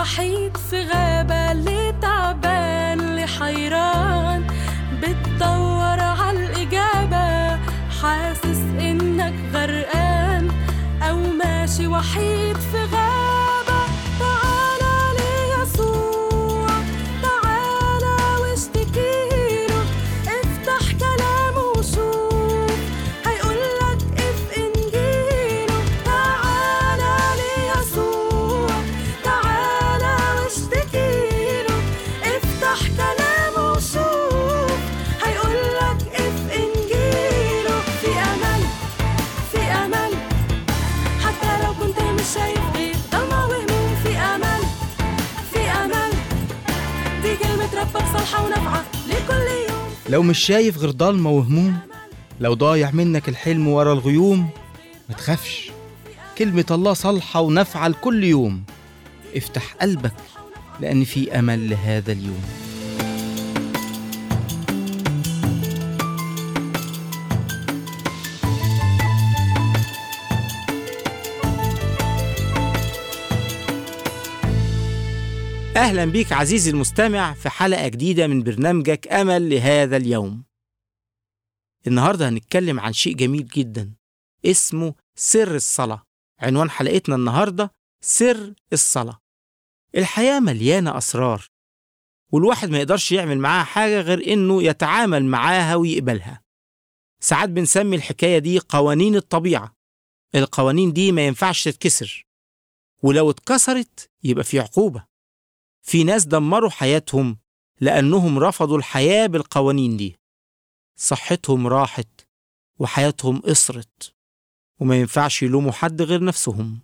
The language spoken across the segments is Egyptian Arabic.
وحيد في غابة اللي تعبان اللي حيران بتدور عالإجابة حاسس إنك غرقان أو ماشي وحيد في غابة تعالى ليسوع تعالى واشتكيله افتح كلامه وشوف هيقولك اف انجيله تعالى ليسوع تعالى واشتكيله افتح كلامه وشوف هيقولك اف انجيله في امل في امل حتى لو كنت مش شايف غير ضلمة وهموم في امل في امل دي كلمة ربك صالحة ونافعة لكل يوم لو مش شايف غير ضلمة وهموم لو ضايع منك الحلم ورا الغيوم ما تخافش كلمة الله صالحة ونافعة لكل يوم افتح قلبك لأن في أمل لهذا اليوم أهلا بيك عزيزي المستمع في حلقة جديدة من برنامجك أمل لهذا اليوم النهاردة هنتكلم عن شيء جميل جدا اسمه سر الصلاة عنوان حلقتنا النهاردة سر الصلاة الحياة مليانة أسرار والواحد ما يقدرش يعمل معاها حاجة غير إنه يتعامل معاها ويقبلها ساعات بنسمي الحكاية دي قوانين الطبيعة القوانين دي ما ينفعش تتكسر ولو اتكسرت يبقى في عقوبة في ناس دمروا حياتهم لأنهم رفضوا الحياة بالقوانين دي صحتهم راحت وحياتهم قصرت وما ينفعش يلوموا حد غير نفسهم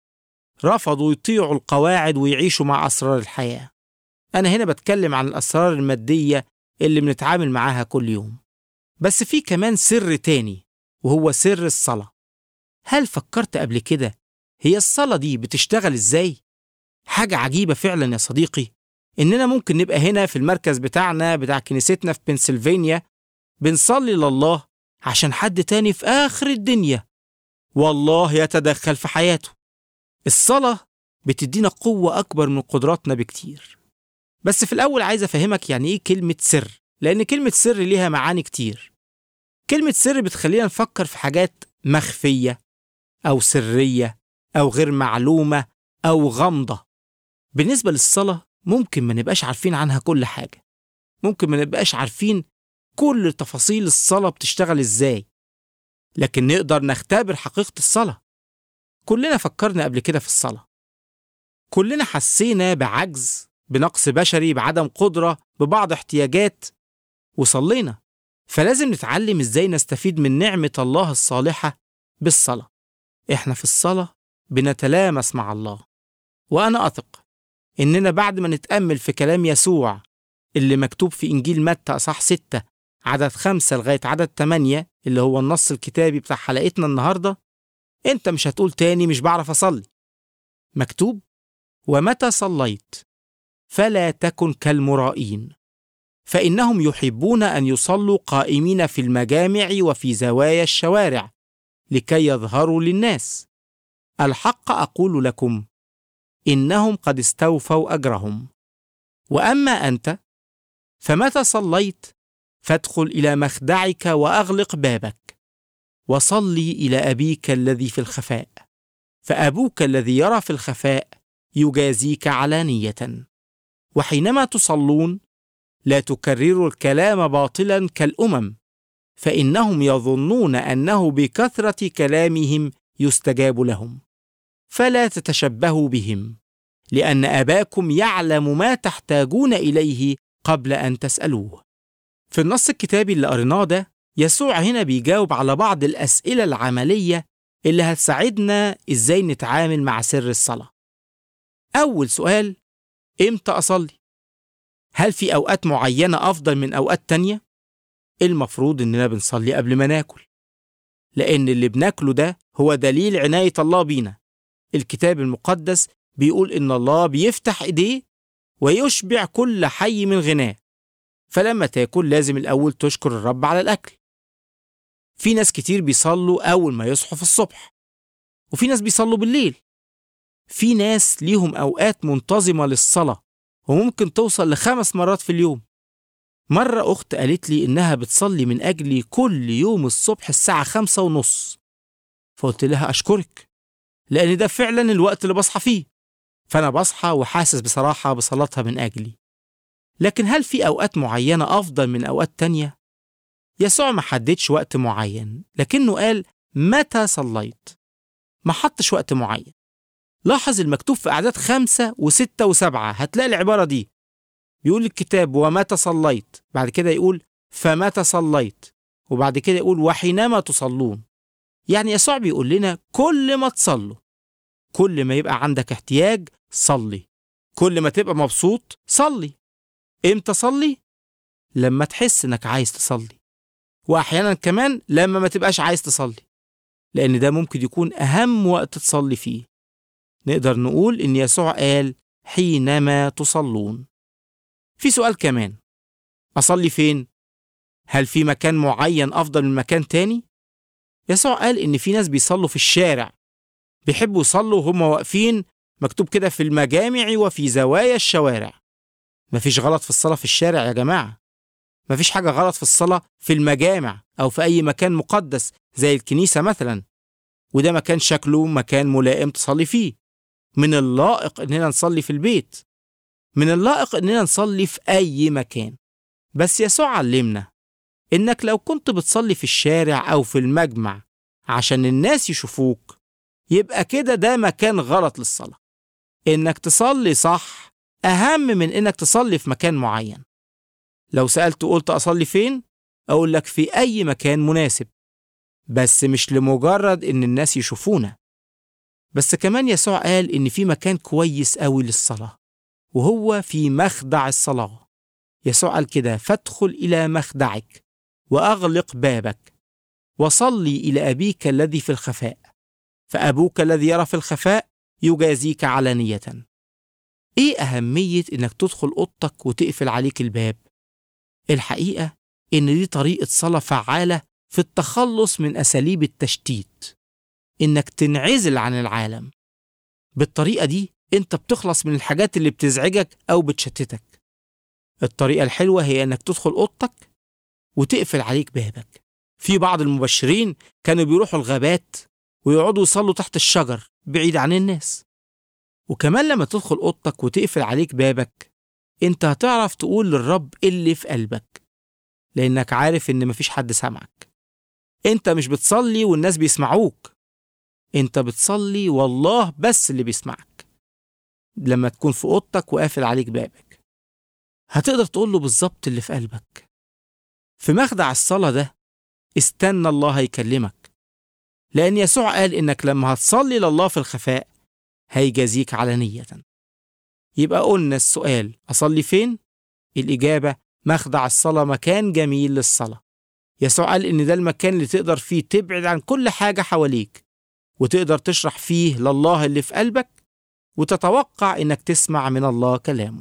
رفضوا يطيعوا القواعد ويعيشوا مع أسرار الحياة أنا هنا بتكلم عن الأسرار المادية اللي بنتعامل معاها كل يوم بس في كمان سر تاني وهو سر الصلاة هل فكرت قبل كده هي الصلاة دي بتشتغل إزاي؟ حاجة عجيبة فعلا يا صديقي إننا ممكن نبقى هنا في المركز بتاعنا بتاع كنيستنا في بنسلفانيا بنصلي لله عشان حد تاني في آخر الدنيا والله يتدخل في حياته الصلاة بتدينا قوة أكبر من قدراتنا بكتير بس في الأول عايز أفهمك يعني إيه كلمة سر لأن كلمة سر ليها معاني كتير كلمة سر بتخلينا نفكر في حاجات مخفية أو سرية أو غير معلومة أو غامضة بالنسبة للصلاة ممكن ما نبقاش عارفين عنها كل حاجة ممكن ما نبقاش عارفين كل تفاصيل الصلاة بتشتغل إزاي لكن نقدر نختبر حقيقة الصلاة كلنا فكرنا قبل كده في الصلاة كلنا حسينا بعجز بنقص بشري بعدم قدرة ببعض احتياجات وصلينا فلازم نتعلم ازاي نستفيد من نعمة الله الصالحة بالصلاة احنا في الصلاة بنتلامس مع الله وأنا أثق إننا بعد ما نتأمل في كلام يسوع اللي مكتوب في إنجيل متى أصح ستة عدد خمسة لغاية عدد تمانية اللي هو النص الكتابي بتاع حلقتنا النهاردة أنت مش هتقول تاني مش بعرف أصلي مكتوب ومتى صليت فلا تكن كالمرائين فإنهم يحبون أن يصلوا قائمين في المجامع وفي زوايا الشوارع لكي يظهروا للناس الحق أقول لكم إنهم قد استوفوا أجرهم وأما أنت فمتى صليت فادخل إلى مخدعك وأغلق بابك وصلي إلى أبيك الذي في الخفاء فأبوك الذي يرى في الخفاء يجازيك علانية وحينما تصلون لا تكرروا الكلام باطلا كالأمم فإنهم يظنون أنه بكثرة كلامهم يستجاب لهم فلا تتشبهوا بهم لأن أباكم يعلم ما تحتاجون إليه قبل أن تسألوه في النص الكتابي اللي قريناه ده يسوع هنا بيجاوب على بعض الأسئلة العملية اللي هتساعدنا إزاي نتعامل مع سر الصلاة أول سؤال إمتى أصلي؟ هل في أوقات معينة أفضل من أوقات تانية؟ المفروض إننا بنصلي قبل ما ناكل لأن اللي بناكله ده هو دليل عناية الله بينا الكتاب المقدس بيقول إن الله بيفتح إيديه ويشبع كل حي من غناه فلما تاكل لازم الأول تشكر الرب على الأكل في ناس كتير بيصلوا أول ما يصحوا في الصبح وفي ناس بيصلوا بالليل في ناس ليهم أوقات منتظمة للصلاة وممكن توصل لخمس مرات في اليوم مرة أخت قالت لي إنها بتصلي من أجلي كل يوم الصبح الساعة خمسة ونص فقلت لها أشكرك لأن ده فعلا الوقت اللي بصحى فيه فأنا بصحى وحاسس بصراحة بصلاتها من أجلي لكن هل في أوقات معينة أفضل من أوقات تانية؟ يسوع ما حددش وقت معين لكنه قال متى صليت ما حطش وقت معين لاحظ المكتوب في أعداد خمسة وستة وسبعة هتلاقي العبارة دي بيقول الكتاب ومتى صليت بعد كده يقول فمتى صليت وبعد كده يقول وحينما تصلون يعني يسوع بيقول لنا كل ما تصلوا كل ما يبقى عندك احتياج صلي كل ما تبقى مبسوط صلي امتى صلي لما تحس انك عايز تصلي واحيانا كمان لما ما تبقاش عايز تصلي لان ده ممكن يكون اهم وقت تصلي فيه نقدر نقول ان يسوع قال حينما تصلون في سؤال كمان اصلي فين هل في مكان معين افضل من مكان تاني يسوع قال ان في ناس بيصلوا في الشارع بيحبوا يصلوا وهم واقفين مكتوب كده في المجامع وفي زوايا الشوارع مفيش غلط في الصلاة في الشارع يا جماعة مفيش حاجة غلط في الصلاة في المجامع أو في أي مكان مقدس زي الكنيسة مثلا وده مكان شكله مكان ملائم تصلي فيه من اللائق إننا نصلي في البيت من اللائق إننا نصلي في أي مكان بس يسوع علمنا إنك لو كنت بتصلي في الشارع أو في المجمع عشان الناس يشوفوك يبقى كده ده مكان غلط للصلاة إنك تصلي صح أهم من إنك تصلي في مكان معين لو سألت وقلت أصلي فين أقول لك في أي مكان مناسب بس مش لمجرد إن الناس يشوفونا بس كمان يسوع قال إن في مكان كويس قوي للصلاة وهو في مخدع الصلاة يسوع قال كده فادخل إلى مخدعك وأغلق بابك وصلي إلى أبيك الذي في الخفاء فأبوك الذي يرى في الخفاء يجازيك علانية إيه أهمية إنك تدخل أوضتك وتقفل عليك الباب؟ الحقيقة إن دي طريقة صلاة فعالة في التخلص من أساليب التشتيت إنك تنعزل عن العالم بالطريقة دي أنت بتخلص من الحاجات اللي بتزعجك أو بتشتتك الطريقة الحلوة هي إنك تدخل أوضتك وتقفل عليك بابك في بعض المبشرين كانوا بيروحوا الغابات ويقعدوا يصلوا تحت الشجر بعيد عن الناس وكمان لما تدخل اوضتك وتقفل عليك بابك انت هتعرف تقول للرب اللي في قلبك لانك عارف ان مفيش حد سامعك انت مش بتصلي والناس بيسمعوك انت بتصلي والله بس اللي بيسمعك لما تكون في اوضتك وقافل عليك بابك هتقدر تقول له بالظبط اللي في قلبك في مخدع الصلاة ده استنى الله يكلمك لأن يسوع قال إنك لما هتصلي لله في الخفاء هيجازيك علانية يبقى قلنا السؤال أصلي فين؟ الإجابة مخدع الصلاة مكان جميل للصلاة يسوع قال إن ده المكان اللي تقدر فيه تبعد عن كل حاجة حواليك وتقدر تشرح فيه لله اللي في قلبك وتتوقع إنك تسمع من الله كلامه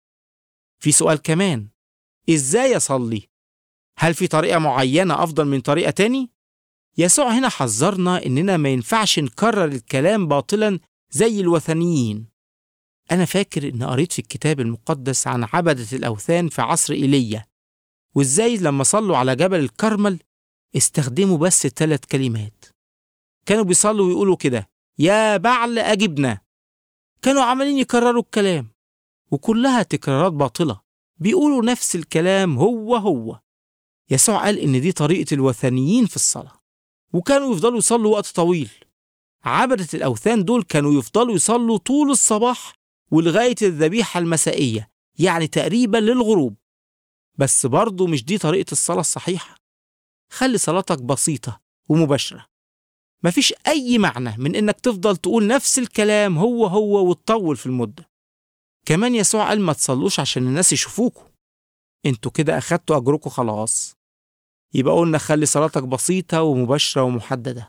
في سؤال كمان إزاي أصلي؟ هل في طريقة معينة أفضل من طريقة تاني؟ يسوع هنا حذرنا إننا ما ينفعش نكرر الكلام باطلا زي الوثنيين أنا فاكر إن قريت في الكتاب المقدس عن عبدة الأوثان في عصر إيليا وإزاي لما صلوا على جبل الكرمل استخدموا بس ثلاث كلمات كانوا بيصلوا ويقولوا كده يا بعل أجبنا كانوا عمالين يكرروا الكلام وكلها تكرارات باطلة بيقولوا نفس الكلام هو هو يسوع قال إن دي طريقة الوثنيين في الصلاة وكانوا يفضلوا يصلوا وقت طويل عبدة الأوثان دول كانوا يفضلوا يصلوا طول الصباح ولغاية الذبيحة المسائية يعني تقريبا للغروب بس برضه مش دي طريقة الصلاة الصحيحة خلي صلاتك بسيطة ومباشرة مفيش أي معنى من إنك تفضل تقول نفس الكلام هو هو وتطول في المدة كمان يسوع قال ما تصلوش عشان الناس يشوفوكوا انتوا كده أخدتوا أجركوا خلاص يبقى قلنا خلي صلاتك بسيطة ومباشرة ومحددة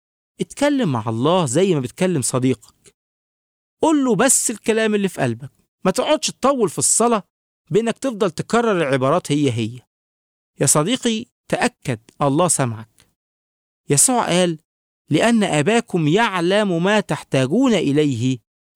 اتكلم مع الله زي ما بتكلم صديقك قول له بس الكلام اللي في قلبك ما تقعدش تطول في الصلاة بإنك تفضل تكرر العبارات هي هي يا صديقي تأكد الله سمعك يسوع قال لأن أباكم يعلم ما تحتاجون إليه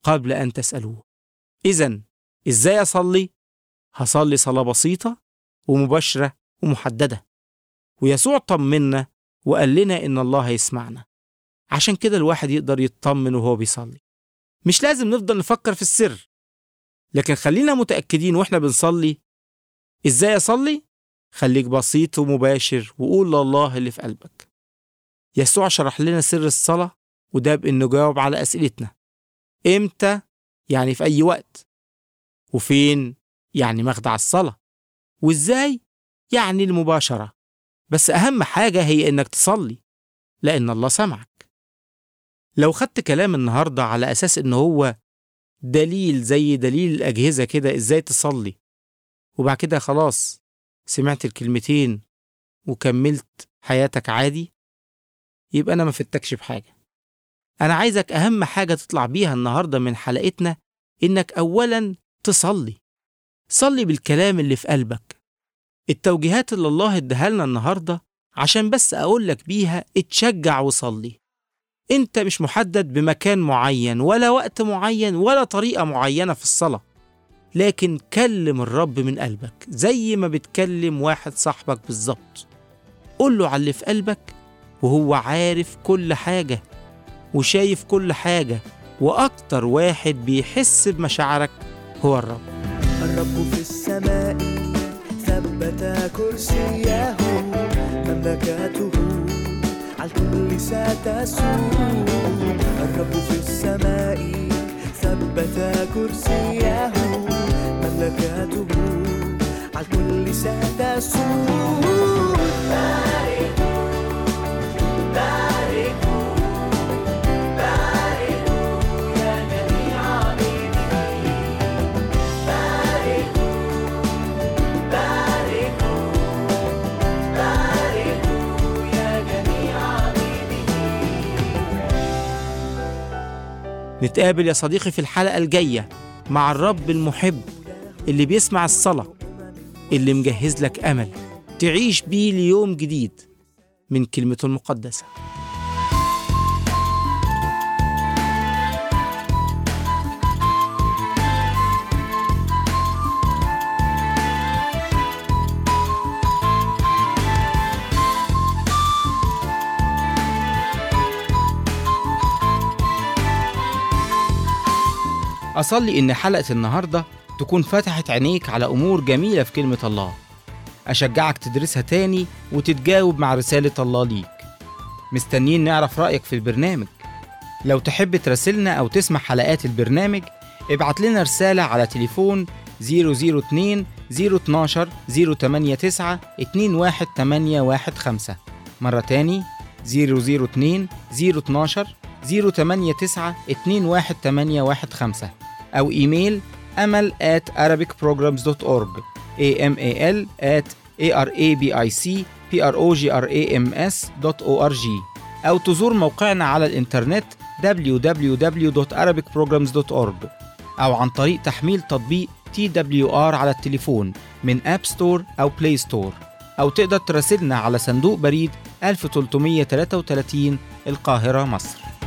قبل أن تسألوه إذا إزاي أصلي؟ هصلي صلاة بسيطة ومباشرة ومحددة ويسوع طمنا وقال لنا إن الله هيسمعنا عشان كده الواحد يقدر يطمن وهو بيصلي مش لازم نفضل نفكر في السر لكن خلينا متأكدين وإحنا بنصلي إزاي أصلي؟ خليك بسيط ومباشر وقول لله اللي في قلبك يسوع شرح لنا سر الصلاة وده بإنه جاوب على أسئلتنا إمتى؟ يعني في أي وقت وفين؟ يعني مخدع الصلاة وإزاي؟ يعني المباشرة بس أهم حاجة هي إنك تصلي لأن الله سمعك لو خدت كلام النهاردة على أساس إن هو دليل زي دليل الأجهزة كده إزاي تصلي وبعد كده خلاص سمعت الكلمتين وكملت حياتك عادي يبقى أنا ما فتكش بحاجة أنا عايزك أهم حاجة تطلع بيها النهاردة من حلقتنا إنك أولا تصلي صلي بالكلام اللي في قلبك التوجيهات اللي الله اداها لنا النهاردة عشان بس أقول لك بيها اتشجع وصلي انت مش محدد بمكان معين ولا وقت معين ولا طريقة معينة في الصلاة لكن كلم الرب من قلبك زي ما بتكلم واحد صاحبك بالظبط قول له على اللي في قلبك وهو عارف كل حاجة وشايف كل حاجة وأكتر واحد بيحس بمشاعرك هو الرب الرب في السماء ثبت كرسيه مملكته على الكل ستسود الرب في السماء ثبت كرسيه مملكته على الكل ستسود باركوا باركوا باركوا يا جميع عبيده باركوا باركوا باركوا يا جميع عبيده نتقابل يا صديقي في الحلقة الجاية مع الرب المحب اللي بيسمع الصلاة اللي مجهز لك أمل تعيش بيه ليوم جديد من كلمته المقدسة أصلي إن حلقة النهاردة تكون فتحت عينيك على أمور جميلة في كلمة الله أشجعك تدرسها تاني وتتجاوب مع رسالة الله ليك مستنيين نعرف رأيك في البرنامج لو تحب تراسلنا أو تسمع حلقات البرنامج ابعت لنا رسالة على تليفون 002 012 089 21815 مرة تاني 002 012 089 21815 أو إيميل أمل at arabicprograms.org amal at arabicprograms.org أو تزور موقعنا على الإنترنت www.arabicprograms.org أو عن طريق تحميل تطبيق TWR على التليفون من أب ستور أو بلاي ستور أو تقدر تراسلنا على صندوق بريد 1333 القاهرة مصر